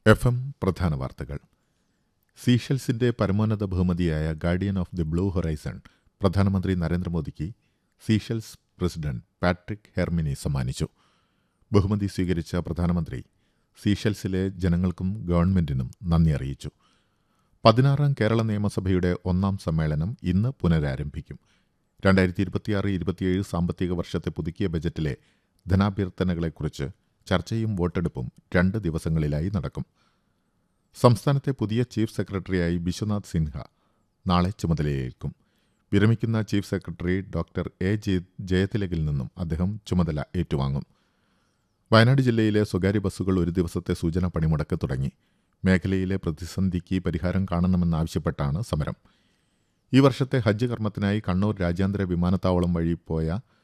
F M പ്രധാന വാർത്തകൾ സീഷൽസിന്റെ പരമോന്നത ബഹുമതിയായ guardian of the blue horizon പ്രധാനമന്ത്രി നരേന്ദ്രമോദിക്ക് സീഷൽസ് പ്രസിഡന്റ് പാട്രിക് ഹെർമിനി സമ്മാനിച്ചു ബഹുമതി സ്വീകരിച്ച പ്രധാനമന്ത്രി സീഷൽസിലെ ജനങ്ങൾക്കും ഗവൺമെന്റിനും നന്ദി അറിയിച്ചു പതിനാറാം കേരള നിയമസഭയുടെ ഒന്നാം സമ്മേളനം ഇന്ന് പുനരാരംഭിക്കും രണ്ടായിരത്തി ഇരുപത്തിയാറ് ഇരുപത്തിയേഴ് സാമ്പത്തിക വർഷത്തെ പുതുക്കിയ ബജറ്റിലെ ധനാഭ്യർത്ഥനകളെക്കുറിച്ച് ചർച്ചയും വോട്ടെടുപ്പും രണ്ട് ദിവസങ്ങളിലായി നടക്കും സംസ്ഥാനത്തെ പുതിയ ചീഫ് സെക്രട്ടറിയായി ബിശ്വനാഥ് സിൻഹ നാളെ ചുമതലയേൽക്കും വിരമിക്കുന്ന chief secretary doctor A J ജയതിലകിൽ നിന്നും അദ്ദേഹം ചുമതല ഏറ്റുവാങ്ങും വയനാട് ജില്ലയിലെ സ്വകാര്യ ബസ്സുകൾ ഒരു ദിവസത്തെ സൂചന പണിമുടക്ക് തുടങ്ങി മേഖലയിലെ പ്രതിസന്ധിക്ക് പരിഹാരം കാണണമെന്നാവശ്യപ്പെട്ടാണ് സമരം ഈ വർഷത്തെ ഹജ്ജ് കർമ്മത്തിനായി കണ്ണൂർ രാജ്യാന്തര വിമാനത്താവളം വഴി പോയ